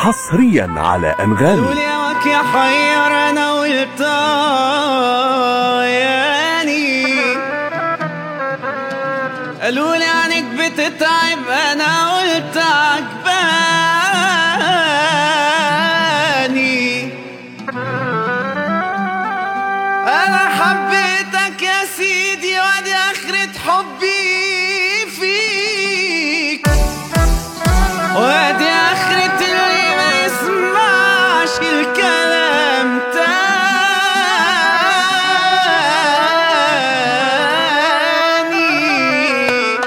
حصريا على أنغامي قول يا وك يا حير انا والطاياني قالوا لي عنك بتتعب انا قلت عجباني انا حبيتك يا سيدي وادي اخرة حبي فيك وادي اخرة اللي ما يسمعش الكلام تاني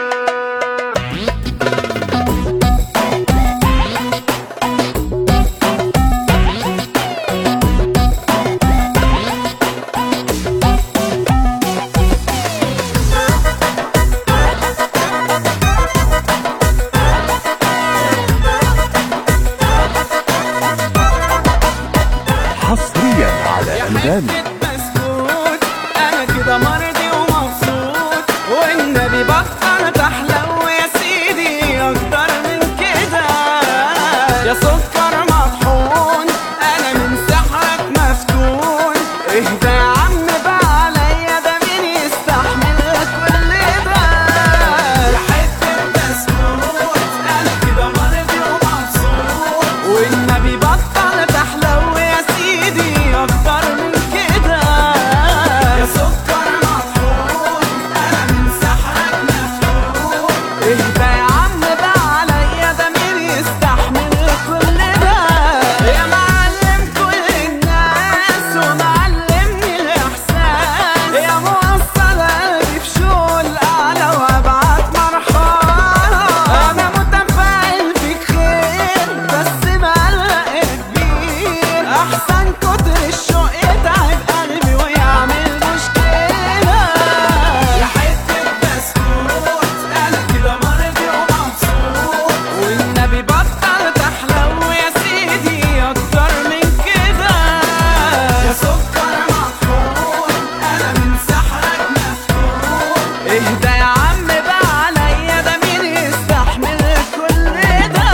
حصريا على أنغامي حتة بسكوت انا كده مرضي ومبسوط والنبي بطل تحلو يا سيدي اكتر من كده يا سكر مطحون انا من سحرك مفتون اهدى يا عم بقى عليا ده مين يستحمل كل ده يا حتة بسكوت انا كده مرضي ومبسوط والنبي بطل تحلو يا سيدي اكتر من كده يا سكر مطحون انا من سحرك مفتون اهدى يا عم بقى عليا ده مين يستحمل كل ده يا معلم كل الناس ومعلمني الاحساس يا موصل قلبي في شغل اعلى وابعد مرحله انا متفائل فيك خير بس مقلق كبير احسن كتر الشوق يتعب قلبي ويعمل مشكله يا حته بسكوت انا كده مرضي ومبسوط والنبي بطل تحلو يا سيدي اكتر من كده يا سكر مطحون انا من سحرك مفتون اهدى يا عم بقى عليا ده مين يستحمل كل ده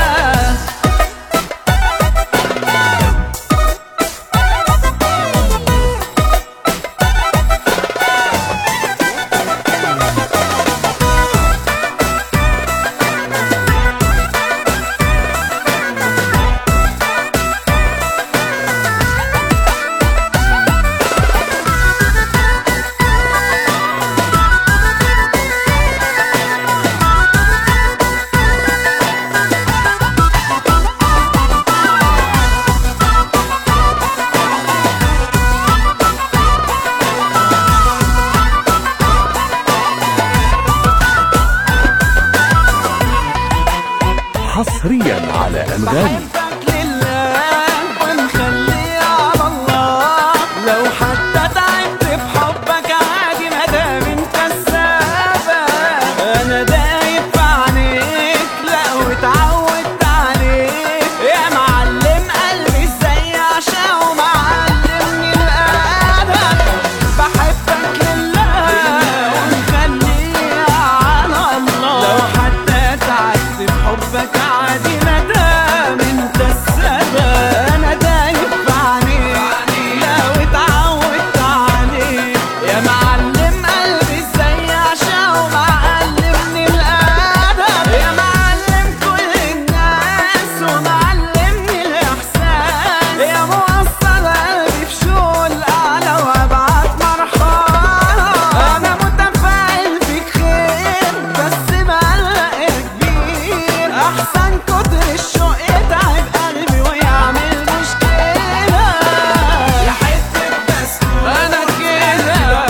حصريا على أنغامي بحبك لله ونخليه على الله لو حتى تعبت في حبك عادي ما دام انت السبب انا دايب في عينيك لا واتعودت عليك يا معلم قلبي ازاي عشان ومعلمني الادب بحبك لله ونخليه على الله لو حتى تعبت في حبك عادي ما دام انت السبب انا دايب في عينيك لو اتعودت عليك يا معلم قلبي ازاي عشان ومعلمني الادب يا معلم كل الناس ومعلمني الاحساس يا موصل قلبي في شغل اعلى وابعد مرحله انا متفائل فيك خير بس مقلق كبير احسن كتر الشوق يتعب قلبي ويعمل مشكله يا حته بسكوت انا كده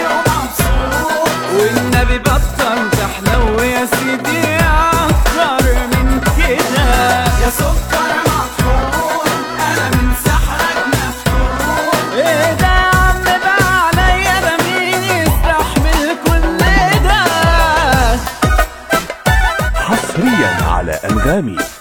والنبي بطل تحلو يا سيدي اكتر من كده يا سكر مطحون انا من سحرك مفتون ايه ده يا عم بقى عليا ده مين يستحمل كل ده حصريا على أنغامي